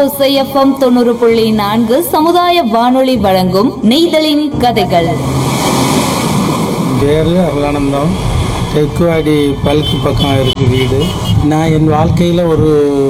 ஓசை எஃப்எம் தொண்ணூறு புள்ளி நான்கு சமுதாய வானொலி வழங்கும் நெய்தலின் கதைகள் பேர் அருளானந்தம் தெக்குவாடி பல்க்கு பக்கம் இருக்கு வீடு நான் என் வாழ்க்கையில் ஒரு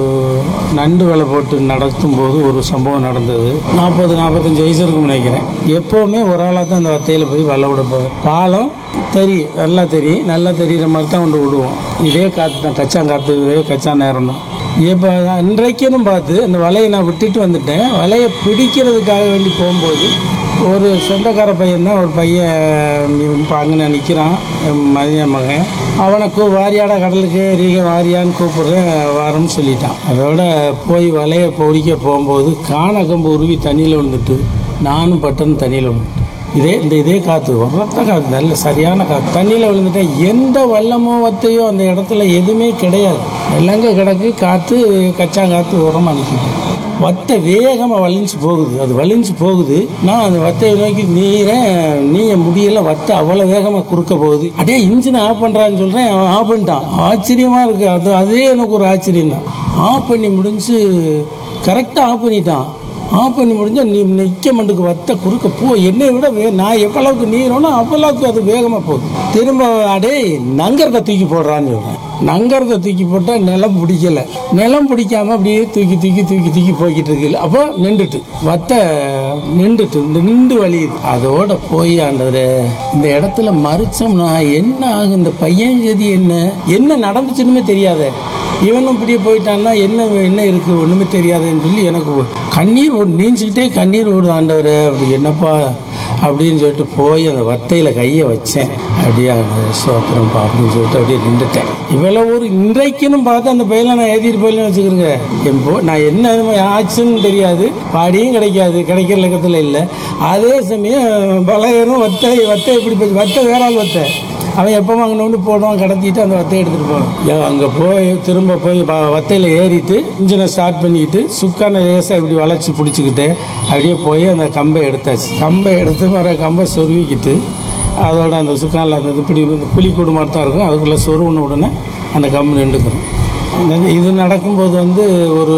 நண்டு வலை போட்டு நடத்தும் போது ஒரு சம்பவம் நடந்தது நாற்பது நாற்பத்தஞ்சு வயசு இருக்கும் நினைக்கிறேன் எப்போவுமே ஒரு ஆளாக தான் அந்த வத்தையில் போய் வலை விட போவேன் பாலம் தெரியும் நல்லா தெரியும் நல்லா தெரிகிற மாதிரி தான் கொண்டு விடுவோம் இதே காற்று தான் கச்சாங்காற்று இதே கச்சா நேரம் தான் இப்போ இன்றைக்குன்னு பார்த்து அந்த வலையை நான் விட்டுட்டு வந்துட்டேன் வலையை பிடிக்கிறதுக்காக வேண்டி போகும்போது ஒரு சொந்தக்கார பையன் தான் ஒரு பையன் இப்போ அங்கே நிற்கிறான் மதிய மகன் அவனை கூ வாரியாடா கடலுக்கு ரீக வாரியான்னு கூப்பிடுறேன் வாரம்னு சொல்லிட்டான் அதோட போய் வலையை பிடிக்க போகும்போது காணக்கம்பு உருவி தண்ணியில் விழுந்துட்டு நானும் பட்டன் தண்ணியில் விழுந்துட்டேன் இதே இந்த இதே காற்று உரத்த காற்று நல்ல சரியான காற்று தண்ணியில் விழுந்துட்டேன் எந்த வல்லமோ வத்தையோ அந்த இடத்துல எதுவுமே கிடையாது வெள்ளங்க கிடக்கு காற்று கச்சாங்காற்று உரமாக நிற்கிது வத்தை வேகமாக வலிஞ்சு போகுது அது வலிஞ்சு போகுது நான் அந்த வத்தையை நோக்கி நீரேன் நீய முடியல வத்தை அவ்வளோ வேகமாக குறுக்க போகுது அடே இன்ஜினை ஆஃப் பண்ணுறான்னு சொல்கிறேன் அவன் ஆஃப் பண்ணிட்டான் ஆச்சரியமாக இருக்குது அது அதே எனக்கு ஒரு ஆச்சரியம் தான் ஆஃப் பண்ணி முடிஞ்சு கரெக்டாக ஆஃப் பண்ணிட்டான் ஆஃப் பண்ணி முடிஞ்சா நீ நிற்க மண்டுக்கு வத்த குறுக்க போ என்னை விட வே நான் எவ்வளவுக்கு நீரோனோ அவ்வளவுக்கு அது வேகமாக போகுது திரும்ப அடே நங்கரத்தை தூக்கி போடுறான்னு சொல்கிறேன் நங்கரத்தை தூக்கி போட்டால் நிலம் பிடிக்கல நிலம் பிடிக்காம அப்படியே தூக்கி தூக்கி தூக்கி தூக்கி போய்கிட்டு இருக்கு அப்போ நின்றுட்டு வத்த நின்றுட்டு இந்த நின்று வலியுது அதோட போய் ஆண்டவரே இந்த இடத்துல மறிச்சோம்னா என்ன ஆகும் இந்த பையன் கதி என்ன என்ன நடந்துச்சுன்னுமே தெரியாத இவனும் இப்படியே போயிட்டான்னா என்ன என்ன இருக்கு ஒண்ணுமே தெரியாதுன்னு சொல்லி எனக்கு கண்ணீர் ஓடு நீஞ்சிக்கிட்டே கண்ணீர் ஓடுது ஆண்டவர் அப்படி என்னப்பா அப்படின்னு சொல்லிட்டு போய் அந்த வத்தையில கையை வச்சேன் அப்படியே அந்த சோத்திரம்ப்பா அப்படின்னு சொல்லிட்டு அப்படியே நின்றுட்டேன் இவ்வளோ ஒரு இன்றைக்குன்னு பார்த்து அந்த பையனை நான் எழுதிட்டு போயிடலாம் வச்சுக்கிறேங்க என் போ நான் என்ன ஆச்சுன்னு தெரியாது பாடியும் கிடைக்காது கிடைக்கிற லக்கத்தில் இல்லை அதே சமயம் பலகரும் வத்தை வத்தை எப்படி போச்சு வத்தை வேற ஆள் வத்தை அவன் எப்போ அங்கே போடுவான் கடத்திட்டு அந்த வத்தையை எடுத்துகிட்டு போவான் அங்கே போய் திரும்ப போய் வ- வத்தையில் ஏறிட்டு இன்ஜினை ஸ்டார்ட் பண்ணிக்கிட்டு சுக்கான லேசாக இப்படி வளைச்சி பிடிச்சிக்கிட்டு அப்படியே போய் அந்த கம்பை எடுத்தாச்சு கம்பை எடுத்து வர கம்பை சொருவிக்கிட்டு அதோட அந்த சுக்கானில் அந்த இது இப்படி இந்த புளி கூடு மாதிரி தான் இருக்கும் அதுக்குள்ளே சொருவின உடனே அந்த கம்பு நின்றுக்கிறோம் இந்த- இது நடக்கும்போது வந்து ஒரு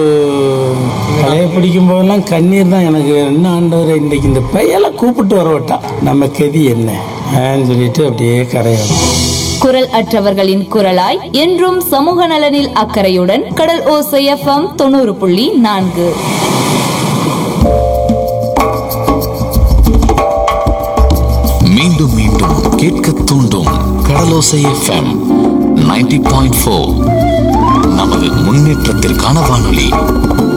கலையை பிடிக்கும் போதெல்லாம் கண்ணீர் தான் எனக்கு என்ன ஆண்டவர் இன்றைக்கு இந்த பையலை கூப்பிட்டு வர விட்டா நம்ம கெதி என்ன ஆன்னு சொல்லிட்டு அப்படியே கரையாடும் குரல் அற்றவர்களின் குரலாய் என்றும் சமூக நலனில் அக்கறையுடன் கடல் ஓசை எஃப்எம் தொண்ணூறு புள்ளி நான்கு மீண்டும் மீண்டும் கேட்க தூண்டும் கடலோசை எஃப்எம் 90.4 பாயிண்ட் நமது முன்னேற்றத்திற்கான வானொலி